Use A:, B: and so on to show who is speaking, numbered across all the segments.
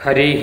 A: हरिः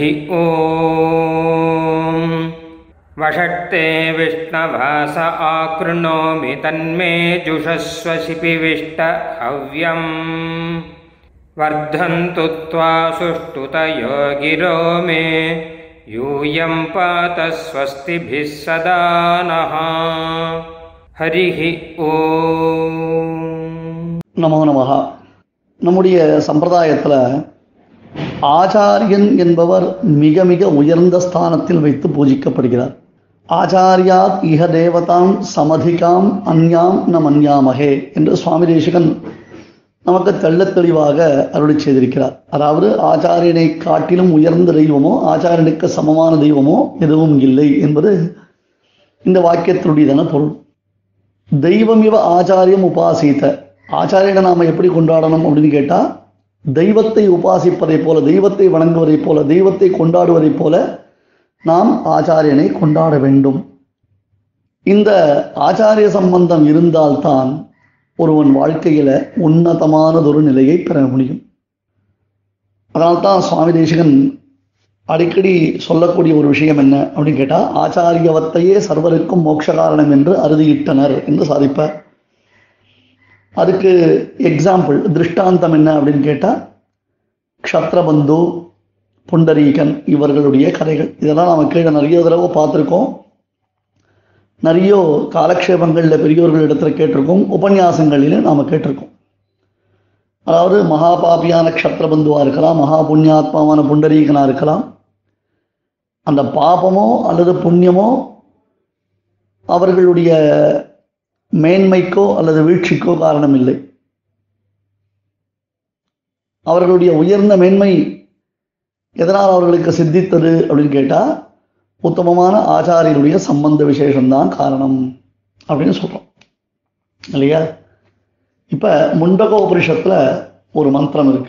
A: ॐ वषट्ते विष्णवास आकृणोमि तन्मे जुषस्व शिपिविष्ट हव्यम् वर्धन्तु त्वा सुष्ठुतयो गिरो मे यूयं पात स्वस्तिभिः सदा नः हरिः ॐ
B: நமோ நமஹா நம்முடைய சம்பிரதாயத்தில் ஆச்சாரியன் என்பவர் மிக மிக உயர்ந்த ஸ்தானத்தில் வைத்து பூஜிக்கப்படுகிறார் ஆச்சாரியாத் இஹ தேவதாம் சமதிகாம் அந்யாம் ந மன்யாமகே என்று சுவாமி தேசிகன் நமக்கு தெள்ளத் தெளிவாக அருளி செய்திருக்கிறார் அதாவது ஆச்சாரியனை காட்டிலும் உயர்ந்த தெய்வமோ ஆச்சாரியனுக்கு சமமான தெய்வமோ எதுவும் இல்லை என்பது இந்த வாக்கியத்தினுடையதான பொருள் தெய்வம் இவ ஆச்சாரியம் உபாசித்த ஆச்சாரியனை நாம் எப்படி கொண்டாடணும் அப்படின்னு கேட்டால் தெய்வத்தை உபாசிப்பதைப் போல தெய்வத்தை வணங்குவதைப் போல தெய்வத்தை கொண்டாடுவதைப் போல நாம் ஆச்சாரியனை கொண்டாட வேண்டும் இந்த ஆச்சாரிய சம்பந்தம் இருந்தால்தான் ஒருவன் வாழ்க்கையில உன்னதமானதொரு நிலையை பெற முடியும் அதனால்தான் சுவாமி தேசிகன் அடிக்கடி சொல்லக்கூடிய ஒரு விஷயம் என்ன அப்படின்னு கேட்டால் ஆச்சாரியவத்தையே சர்வருக்கும் மோட்ச காரணம் என்று அறுதியிட்டனர் என்று சாதிப்பார் அதுக்கு எக்ஸாம்பிள் திருஷ்டாந்தம் என்ன அப்படின்னு கேட்டால் க்ஷத்ரபந்து புண்டரீகன் இவர்களுடைய கதைகள் இதெல்லாம் நம்ம கீழே நிறைய தடவை பார்த்துருக்கோம் நிறைய காலக்ஷேபங்களில் பெரியோர்கள் இடத்துல கேட்டிருக்கோம் உபன்யாசங்களிலும் நாம் கேட்டிருக்கோம் அதாவது மகாபாபியான க்ஷத்ரபந்துவாக இருக்கலாம் மகா புண்ணியாத்மாவான புண்டரீகனாக இருக்கலாம் அந்த பாபமோ அல்லது புண்ணியமோ அவர்களுடைய மேன்மைக்கோ அல்லது வீழ்ச்சிக்கோ காரணம் இல்லை அவர்களுடைய உயர்ந்த மேன்மை எதனால் அவர்களுக்கு சித்தித்தது அப்படின்னு கேட்டால் உத்தமமான ஆச்சாரியனுடைய சம்பந்த விசேஷம்தான் காரணம் அப்படின்னு சொல்கிறோம் இல்லையா இப்போ முண்டக உபனிஷத்தில் ஒரு மந்திரம் இருக்கு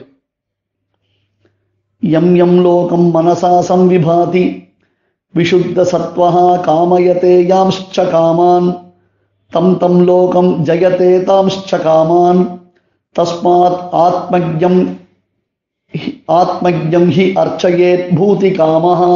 B: எம் எம் லோகம் மனசா சம்விபாதி விஷுத்த சத்வஹா காமயதே யாம்ச்ச காமான் தம் தம் லோகம் ஜயதே தாம்ச்ச காமான் தஸ்மாத் ஆத்மஜம் ஆத்மஜம் ஹி அர்ச்சயேத் பூதி காமஹா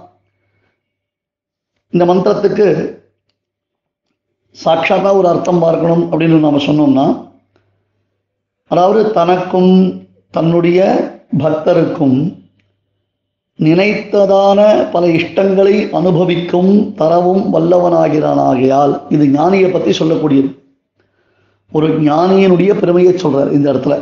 B: இந்த மந்திரத்துக்கு சாட்சாத்தா ஒரு அர்த்தம் பார்க்கணும் அப்படின்னு நாம சொன்னோம்னா அதாவது தனக்கும் தன்னுடைய பக்தருக்கும் நினைத்ததான பல இஷ்டங்களை அனுபவிக்கும் தரவும் வல்லவனாகிறானாகையால் இது ஞானியை பற்றி சொல்லக்கூடியது ஒரு ஞானியினுடைய பெருமையை சொல்றார் இந்த இடத்துல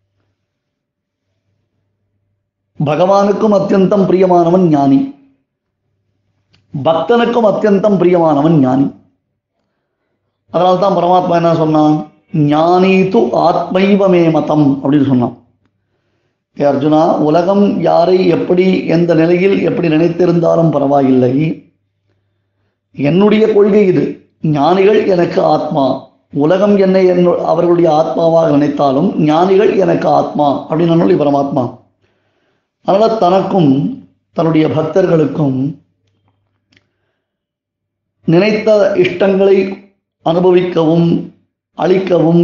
B: பகவானுக்கும் அத்தியந்தம் பிரியமானவன் ஞானி பக்தனுக்கும் அத்தியந்தம் பிரியமானவன் ஞானி அதனால தான் பரமாத்மா என்ன சொன்னான் ஞானி து ஆத்மைவமே மதம் அப்படின்னு சொன்னான் ஏ அர்ஜுனா உலகம் யாரை எப்படி எந்த நிலையில் எப்படி நினைத்திருந்தாலும் பரவாயில்லை என்னுடைய கொள்கை இது ஞானிகள் எனக்கு ஆத்மா உலகம் என்னை என்னு அவர்களுடைய ஆத்மாவாக நினைத்தாலும் ஞானிகள் எனக்கு ஆத்மா அப்படின்னு சொல்லி பரமாத்மா அதனால் தனக்கும் தன்னுடைய பக்தர்களுக்கும் நினைத்த இஷ்டங்களை அனுபவிக்கவும் அளிக்கவும்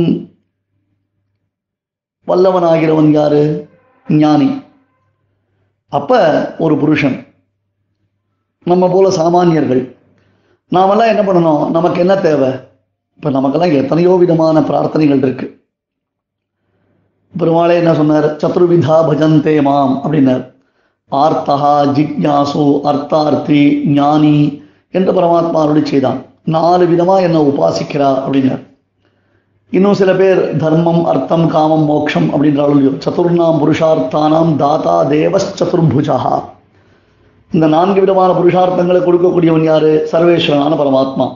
B: வல்லவனாகிறவன் யாரு ஞானி அப்ப ஒரு புருஷன் நம்ம போல சாமானியர்கள் நாமெல்லாம் என்ன பண்ணணும் நமக்கு என்ன தேவை இப்போ நமக்கெல்லாம் எத்தனையோ விதமான பிரார்த்தனைகள் இருக்கு பெருமாளே என்ன சொன்னார் சத்ருவிதா பஜந்தே மாம் அப்படின்னார் ஆர்த்தகா ஜிக்யாசு அர்த்தார்த்தி ஞானி என்று பரமாத்மா அருளி செய்தான் நாலு விதமா என்ன உபாசிக்கிறா அப்படின்னார் இன்னும் சில பேர் தர்மம் அர்த்தம் காமம் மோக்ஷம் அப்படின்றாலும் சதுர்ணாம் புருஷார்த்தானாம் தாத்தா தேவஸ் சதுர்புஜா இந்த நான்கு விதமான புருஷார்த்தங்களை கொடுக்கக்கூடியவன் யாரு சர்வேஸ்வரனான பரமாத்மா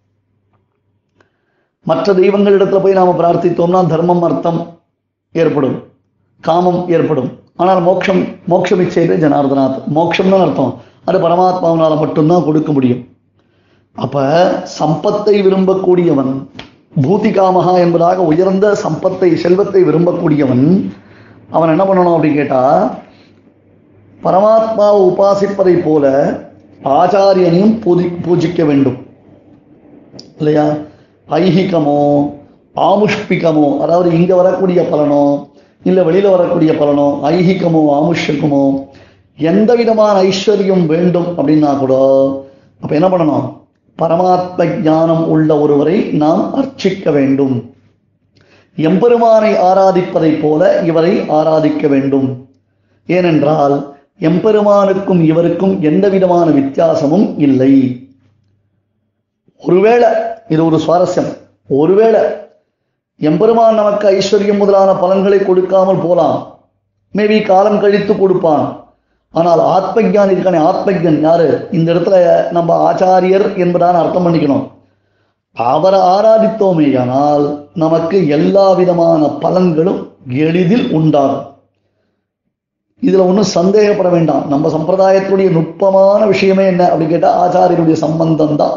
B: மற்ற தெய்வங்களிடத்துல போய் நாம பிரார்த்தித்தோம்னா தர்மம் அர்த்தம் ஏற்படும் காமம் ஏற்படும் ஆனால் மோட்சம் மோட்சம் இச்சையிலே ஜனார்தனாத் மோட்சம்னு அர்த்தம் அது பரமாத்மாவினால மட்டும்தான் கொடுக்க முடியும் அப்ப சம்பத்தை விரும்பக்கூடியவன் பூதிகாமகா என்பதாக உயர்ந்த சம்பத்தை செல்வத்தை விரும்பக்கூடியவன் அவன் என்ன பண்ணணும் அப்படின்னு கேட்டா பரமாத்மாவை உபாசிப்பதை போல ஆச்சாரியனையும் பூஜி பூஜிக்க வேண்டும் இல்லையா ஐஹிகமோ ஆமுஷ்பிகமோ அதாவது இங்க வரக்கூடிய பலனோ இல்லை வெளியில வரக்கூடிய பலனோ ஐஹிகமோ ஆமுஷ்யகமோ எந்த விதமான ஐஸ்வர்யம் வேண்டும் அப்படின்னா கூட அப்ப என்ன பண்ணணும் பரமாத்ம ஞானம் உள்ள ஒருவரை நாம் அர்ச்சிக்க வேண்டும் எம்பெருமானை ஆராதிப்பதைப் போல இவரை ஆராதிக்க வேண்டும் ஏனென்றால் எம்பெருமானுக்கும் இவருக்கும் எந்த விதமான வித்தியாசமும் இல்லை ஒருவேளை இது ஒரு சுவாரஸ்யம் ஒருவேளை எம்பெருமான் நமக்கு ஐஸ்வர்யம் முதலான பலன்களை கொடுக்காமல் போலாம் மேபி காலம் கழித்து கொடுப்பான் ஆனால் ஆத்மஜான் இருக்கானே ஆத்மஜன் யாரு இந்த இடத்துல நம்ம ஆச்சாரியர் என்பதான அர்த்தம் பண்ணிக்கணும் அவரை ஆராதித்தோமேயானால் நமக்கு எல்லா விதமான பலன்களும் எளிதில் உண்டாகும் இதுல ஒன்றும் சந்தேகப்பட வேண்டாம் நம்ம சம்பிரதாயத்துடைய நுட்பமான விஷயமே என்ன அப்படின்னு கேட்டா ஆச்சாரியருடைய சம்பந்தம் தான்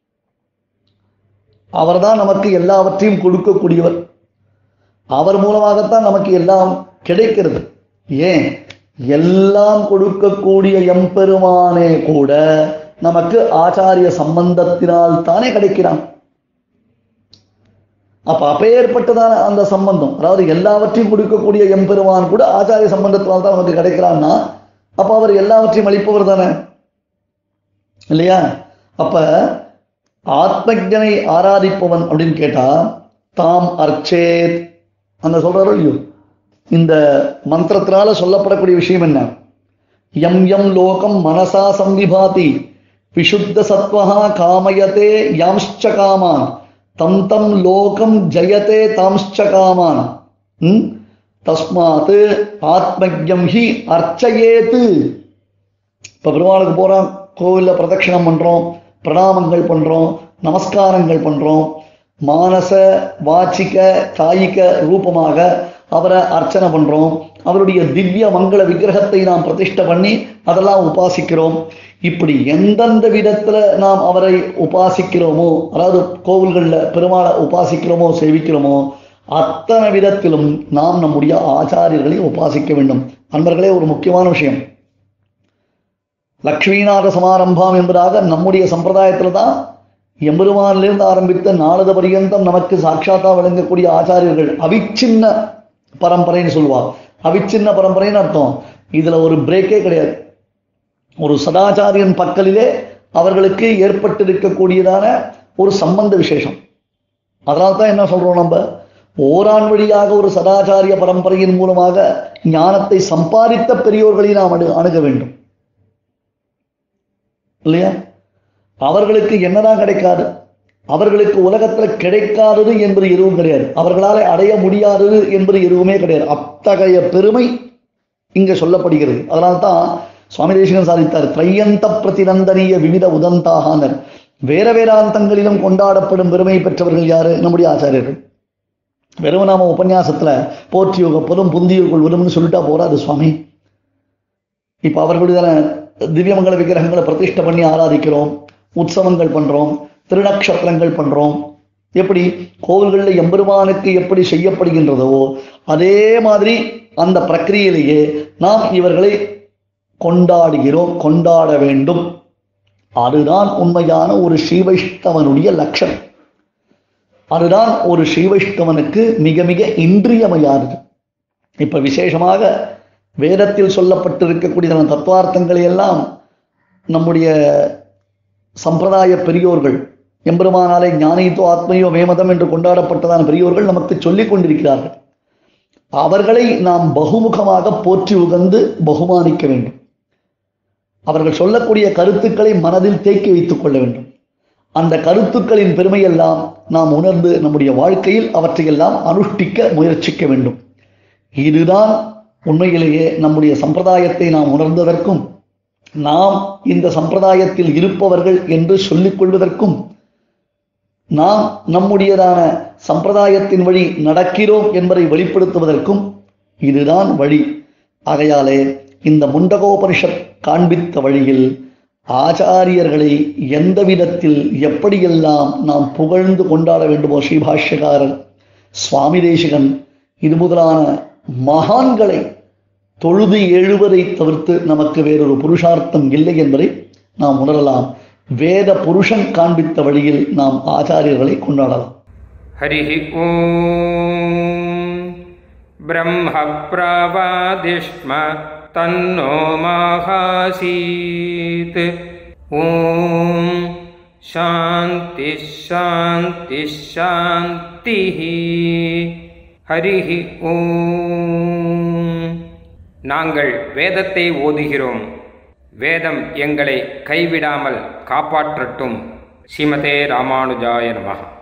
B: அவர்தான் நமக்கு எல்லாவற்றையும் கொடுக்கக்கூடியவர் அவர் மூலமாகத்தான் நமக்கு எல்லாம் கிடைக்கிறது ஏன் எல்லாம் கொடுக்கக்கூடிய எம்பெருமானே கூட நமக்கு ஆச்சாரிய சம்பந்தத்தினால் தானே கிடைக்கிறான் அப்ப அப்பேற்பட்டதான அந்த சம்பந்தம் அதாவது எல்லாவற்றையும் கொடுக்கக்கூடிய எம்பெருமான் கூட ஆச்சாரிய சம்பந்தத்தினால் தான் நமக்கு கிடைக்கிறான்னா அப்ப அவர் எல்லாவற்றையும் அளிப்பவர் தானே இல்லையா அப்ப ஆத்மஜனை ஆராதிப்பவன் அப்படின்னு கேட்டா தாம் அர்ச்சேத் அந்த சொல்றாரோ இல்லையோ இந்த மந்திரத்தினால சொல்லப்படக்கூடிய விஷயம் என்ன எம் எம் லோகம் மனசா சம்விபாதி விசுத்த சத்வஹா காமயத்தே யாம்ச்ச காமான் தம் தம் லோகம் ஜயத்தே தாம்ச்ச காமான் ம்? தஸ்மாத் ஆத்மஜம் ஹி அர்ச்சயேத்து இப்ப பெருமாளுக்கு போறோம் கோவில்ல பிரதட்சிணம் பண்றோம் பிரணாமங்கள் பண்றோம் நமஸ்காரங்கள் பண்றோம் மானச வாச்சிக காயிக ரூபமாக அவரை அர்ச்சனை பண்றோம் அவருடைய திவ்ய மங்கள விக்கிரகத்தை நாம் பிரதிஷ்டை பண்ணி அதெல்லாம் உபாசிக்கிறோம் இப்படி எந்தெந்த விதத்துல நாம் அவரை உபாசிக்கிறோமோ அதாவது கோவில்கள்ல பெருமாளை உபாசிக்கிறோமோ சேவிக்கிறோமோ அத்தனை விதத்திலும் நாம் நம்முடைய ஆச்சாரியர்களை உபாசிக்க வேண்டும் அன்பர்களே ஒரு முக்கியமான விஷயம் லக்ஷ்மிநாத சமாரம்பாம் என்பதாக நம்முடைய சம்பிரதாயத்துல தான் எம்பெருமானிலிருந்து ஆரம்பித்த நாளத பரியந்தம் நமக்கு சாட்சாத்தா விளங்கக்கூடிய ஆச்சாரியர்கள் அவிச்சின்ன பரம்பரைன்னு சொல்லுவார் அவிச்சின்ன பரம்பரைன்னு அர்த்தம் இதுல ஒரு பிரேக்கே கிடையாது ஒரு சதாச்சாரியன் பக்கலிலே அவர்களுக்கு ஏற்பட்டிருக்கக்கூடியதான ஒரு சம்பந்த விசேஷம் அதனால தான் என்ன சொல்றோம் நம்ம ஓரான் வழியாக ஒரு சதாச்சாரிய பரம்பரையின் மூலமாக ஞானத்தை சம்பாதித்த பெரியோர்களை நாம் அணு அணுக வேண்டும் இல்லையா அவர்களுக்கு என்னதான் கிடைக்காது அவர்களுக்கு உலகத்துல கிடைக்காதது என்பது எதுவும் கிடையாது அவர்களால் அடைய முடியாதது என்பது எதுவுமே கிடையாது அத்தகைய பெருமை இங்க சொல்லப்படுகிறது அதனால தான் சுவாமி தேசிகன் சாதித்தார் திரையந்த பிரதிநந்தனிய விவித உதந்தாகனர் வேற வேதாந்தங்களிலும் கொண்டாடப்படும் பெருமை பெற்றவர்கள் யாரு நம்முடைய ஆச்சாரியர்கள் வெறும் நாம உபன்யாசத்துல போற்றியோக பொதும் புந்தியோர் கொள்வதும்னு சொல்லிட்டா போறாது சுவாமி இப்ப அவர்களுடைய திவ்யமங்கல விக்கிரகங்களை பிரதிஷ்டை பண்ணி ஆராதிக்கிறோம் உற்சவங்கள் பண்றோம் திருநக்ஷத்திரங்கள் பண்றோம் எப்படி கோவில்களில் எம்பெருமானுக்கு எப்படி செய்யப்படுகின்றதோ அதே மாதிரி அந்த பிரக்கிரியிலேயே நாம் இவர்களை கொண்டாடுகிறோம் கொண்டாட வேண்டும் அதுதான் உண்மையான ஒரு ஸ்ரீவைஷ்ணவனுடைய லட்சணம் அதுதான் ஒரு ஸ்ரீவைஷ்ணவனுக்கு மிக மிக இன்றியமையானது இப்ப விசேஷமாக வேதத்தில் சொல்லப்பட்டிருக்கக்கூடிய அந்த தத்துவார்த்தங்களை எல்லாம் நம்முடைய சம்பிரதாய பெரியோர்கள் எம்பெருமானாலே ஞானித்தோ ஆத்மையோ மேமதம் என்று கொண்டாடப்பட்டதான பெரியோர்கள் நமக்கு சொல்லிக் கொண்டிருக்கிறார்கள் அவர்களை நாம் பகுமுகமாக போற்றி உகந்து பகுமானிக்க வேண்டும் அவர்கள் சொல்லக்கூடிய கருத்துக்களை மனதில் தேக்கி வைத்துக் கொள்ள வேண்டும் அந்த கருத்துக்களின் பெருமையெல்லாம் நாம் உணர்ந்து நம்முடைய வாழ்க்கையில் அவற்றையெல்லாம் அனுஷ்டிக்க முயற்சிக்க வேண்டும் இதுதான் உண்மையிலேயே நம்முடைய சம்பிரதாயத்தை நாம் உணர்ந்ததற்கும் நாம் இந்த சம்பிரதாயத்தில் இருப்பவர்கள் என்று சொல்லிக் கொள்வதற்கும் நாம் நம்முடையதான சம்பிரதாயத்தின் வழி நடக்கிறோம் என்பதை வெளிப்படுத்துவதற்கும் இதுதான் வழி ஆகையாலே இந்த முண்டகோபனிஷத் காண்பித்த வழியில் ஆச்சாரியர்களை எந்த விதத்தில் எப்படியெல்லாம் நாம் புகழ்ந்து கொண்டாட வேண்டுமோ ஸ்ரீபாஷ்யகாரர் சுவாமி தேசிகன் இது முதலான மகான்களை தொழுது எழுவதை தவிர்த்து நமக்கு வேறொரு புருஷார்த்தம் இல்லை என்பதை நாம் உணரலாம் வேத புருஷன் காண்பித்த வழியில் நாம் ஆச்சாரியர்களை கொண்டாடலாம்
A: हरिः ॐ ब्रह्मप्रावादिष्म तन्नो माहासीत् ॐ शान्तिः शान्तिः शान्तिः ஹரிஹ ஓம் நாங்கள் வேதத்தை ஓதுகிறோம் வேதம் எங்களை கைவிடாமல் காப்பாற்றட்டும் ஸ்ரீமதே ராமானுஜாய நமः